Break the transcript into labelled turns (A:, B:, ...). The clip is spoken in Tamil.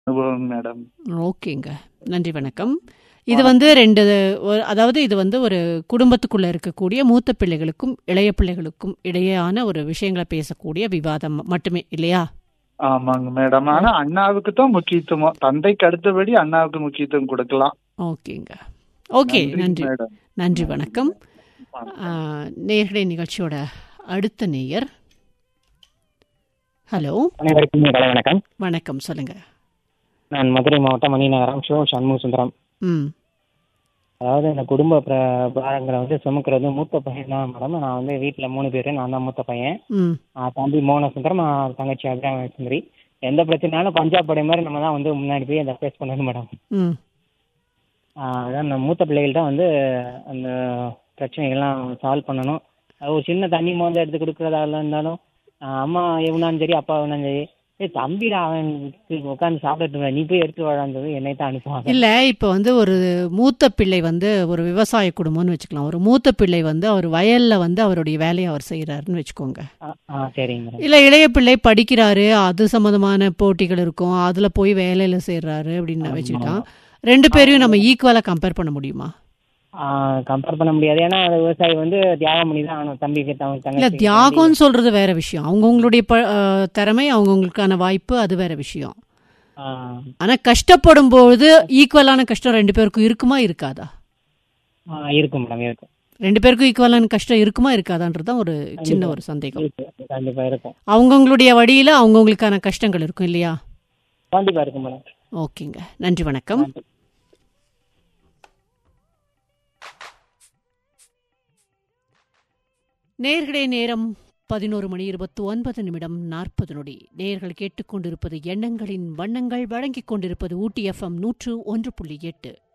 A: அனுபவம் மேடம்
B: ஓகேங்க நன்றி வணக்கம் இது வந்து ரெண்டு ஒரு- அதாவது இது வந்து ஒரு குடும்பத்துக்குள்ள இருக்கக்கூடிய மூத்த பிள்ளைகளுக்கும் இளைய பிள்ளைகளுக்கும் இடையேயான ஒரு விஷயங்களை பேசக்கூடிய விவாதம் மட்டுமே இல்லையா
A: ஆமாங்க மேடம் ஆனா அண்ணாவுக்கு தான் முக்கியத்துவம் தந்தைக்கு அடுத்தபடி அண்ணாவுக்கு முக்கியத்துவம் கொடுக்கலாம்
B: ஓகேங்க ஓகே நன்றி
A: மேடம்
B: நன்றி வணக்கம் ஆ, நேயர்களே நிகழ்ச்சியோட அடுத்த நேயர் ஹலோ
C: அனைவருக்கும் கலை வணக்கம்
B: வணக்கம் சொல்லுங்க
C: நான் மதுரை மாவட்டம் மணிநகரம் ஷோ சண்முக சுந்தரம்
B: ம்
C: அதாவது இந்த குடும்ப பிர- பாரங்களை வந்து சுமக்கிறது மூத்த பையன் தான் மேடம் நான் வந்து வீட்டில் மூணு பேர் நான் தான் மூத்த பையன்
B: ம்
C: ஆஹ் தம்பி மோன சுந்தரம் ஆஹ் தங்கச்சி அபிராம சுந்தரி எந்த பிரச்சனைனாலும் பஞ்சாப் படை மாதிரி நம்ம தான் வந்து முன்னாடி போய் அதை ஃபேஸ் பண்ணணும் மேடம்
B: ம்
C: ஆஹ் அதான் நம்ம மூத்த பிள்ளைகள்ட்ட வந்து அந்த பிரச்சனைகள்லாம் சால்வ் பண்ணணும் அது ஒரு சின்ன தண்ணி மோந்து எடுத்து கொடுக்குறதா இருந்தாலும் ஆஹ் அம்மா எவனாலும் சரி அப்பா எவனாலும் சரி ஏய் தம்பிடா அவன் உட்காந்து சாப்பிட்டுட்டு நீ போய் எடுத்து வாழான்றது என்னை தான் அனுப்புவாங்க
B: இல்ல இப்ப வந்து ஒரு மூத்த பிள்ளை வந்து ஒரு விவசாய குடும்பம்னு வச்சுக்கலாம் ஒரு மூத்த பிள்ளை வந்து அவர் வயல்ல வந்து அவருடைய வேலையை அவர் செய்யறாருன்னு வச்சுக்கோங்க
C: ஆ ஆ சரிங்க மேடம்
B: இல்ல இளைய பிள்ளை படிக்கிறாரு அது சம்பந்தமான போட்டிகள் இருக்கும் அதுல போய் வேலையில சேர்றாரு அப்படின்னு வச்சுக்கிட்டான் ரெண்டு பேரையும் நம்ம ஈக்குவலா கம்பேர் பண்ண முடியுமா
C: கம்பேர் பண்ண முடியாது ஏன்னா அது விவசாயி வந்து தியாகம் பண்ணி தான் ஆகணும் தம்பிக்கு தங்க
B: இல்ல
C: தங்கச்சி
B: தியாகம்னு சொல்றது வேற விஷயம் அவங்கவுங்களுடைய ப- அஹ், திறமை அவங்கவுங்களுக்கான வாய்ப்பு அது வேற விஷயம்
C: ஆ,
B: ஆனா கஷ்டப்படும் பொழுது ஈக்குவலான கஷ்டம் ரெண்டு பேருக்கும் இருக்குமா இருக்காதா
C: ஆ, இருக்கும் மேடம் இருக்கும்
B: ரெண்டு பேருக்கும் ஈக்குவலான கஷ்டம் இருக்குமா இருக்காதான்றதுதான் ஒரு சின்ன ஒரு சந்தேகம்
C: இருக்கு கண்டிப்பா இருக்கும்
B: அவங்கவுங்களுடைய வழியில அவங்கவுங்களுக்கான கஷ்டங்கள் இருக்கும் இல்லையா
C: கண்டிப்பா இருக்கும் மேடம்
B: ஓகேங்க நன்றி வணக்கம் நேர்களே நேரம் பதினோரு மணி இருபத்தி ஒன்பது நிமிடம் நாற்பது நொடி நேர்கள் கேட்டுக்கொண்டிருப்பது எண்ணங்களின் வண்ணங்கள் வழங்கிக் கொண்டிருப்பது ஊட்டி எஃப்எம் நூற்று ஒன்று புள்ளி எட்டு